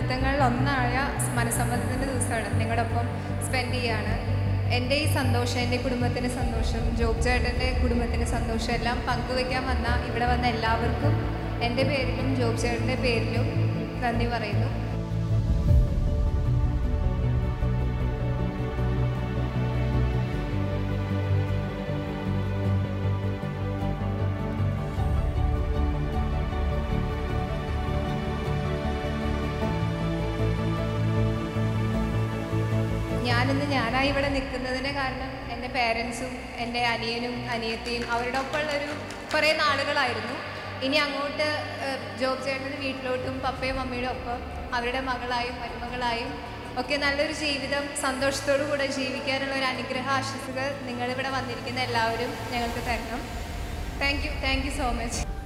മുഹൂർത്തങ്ങളിൽ ഒന്നായ മനസ്സമ്മതത്തിൻ്റെ ദിവസമാണ് നിങ്ങളുടെ ഒപ്പം സ്പെൻഡ് ചെയ്യാണ് എൻ്റെ ഈ സന്തോഷം എൻ്റെ കുടുംബത്തിൻ്റെ സന്തോഷം ജോബ് ചേട്ടൻ്റെ കുടുംബത്തിൻ്റെ സന്തോഷം എല്ലാം പങ്കുവയ്ക്കാൻ വന്ന ഇവിടെ വന്ന എല്ലാവർക്കും എൻ്റെ പേരിലും ജോബ് ചേട്ടൻ്റെ പേരിലും നന്ദി പറയുന്നു ഞാനിന്ന് ഞാനായി ഇവിടെ നിൽക്കുന്നതിന് കാരണം എൻ്റെ പേരൻസും എൻ്റെ അനിയനും അനിയത്തിയും അവരുടെ ഒപ്പമുള്ളൊരു കുറേ നാളുകളായിരുന്നു ഇനി അങ്ങോട്ട് ഏഹ്, ജോബ് ചേട്ടൻ്റെ വീട്ടിലോട്ടും പപ്പയും മമ്മിയുടെ ഒപ്പം അവരുടെ മകളായും മരുമകളായും ഒക്കെ നല്ലൊരു ജീവിതം സന്തോഷത്തോടു കൂടെ ജീവിക്കാനുള്ള ഒരു അനുഗ്രഹ ആശംസകൾ നിങ്ങളിവിടെ വന്നിരിക്കുന്ന എല്ലാവരും ഞങ്ങൾക്ക് തരണം thank you thank you so much